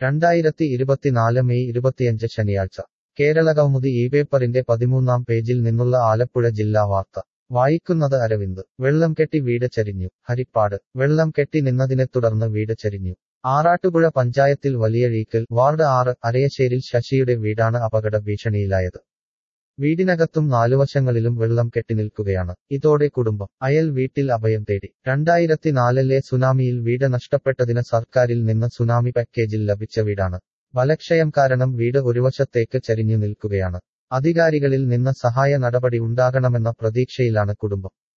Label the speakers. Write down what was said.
Speaker 1: രണ്ടായിരത്തി ഇരുപത്തിനാല് മെയ് ഇരുപത്തിയഞ്ച് ശനിയാഴ്ച കേരളകൗമുദി ഈ പേപ്പറിന്റെ പതിമൂന്നാം പേജിൽ നിന്നുള്ള ആലപ്പുഴ ജില്ലാ വാർത്ത വായിക്കുന്നത് അരവിന്ദ് വെള്ളം കെട്ടി വീട് ചരിഞ്ഞു ഹരിപ്പാട് വെള്ളം കെട്ടി നിന്നതിനെ തുടർന്ന് വീട് ചരിഞ്ഞു ആറാട്ടുപുഴ പഞ്ചായത്തിൽ വലിയഴീക്കൽ വാർഡ് ആറ് അരയശ്ശേരിൽ ശശിയുടെ വീടാണ് അപകട ഭീഷണിയിലായത് വീടിനകത്തും നാലുവശങ്ങളിലും വെള്ളം കെട്ടിനിൽക്കുകയാണ് ഇതോടെ കുടുംബം അയൽ വീട്ടിൽ അഭയം തേടി രണ്ടായിരത്തിനാലിലെ സുനാമിയിൽ വീട് നഷ്ടപ്പെട്ടതിന് സർക്കാരിൽ നിന്ന് സുനാമി പാക്കേജിൽ ലഭിച്ച വീടാണ് ബലക്ഷയം കാരണം വീട് ഒരുവശത്തേക്ക് ചരിഞ്ഞു നിൽക്കുകയാണ് അധികാരികളിൽ നിന്ന് സഹായ നടപടി ഉണ്ടാകണമെന്ന പ്രതീക്ഷയിലാണ് കുടുംബം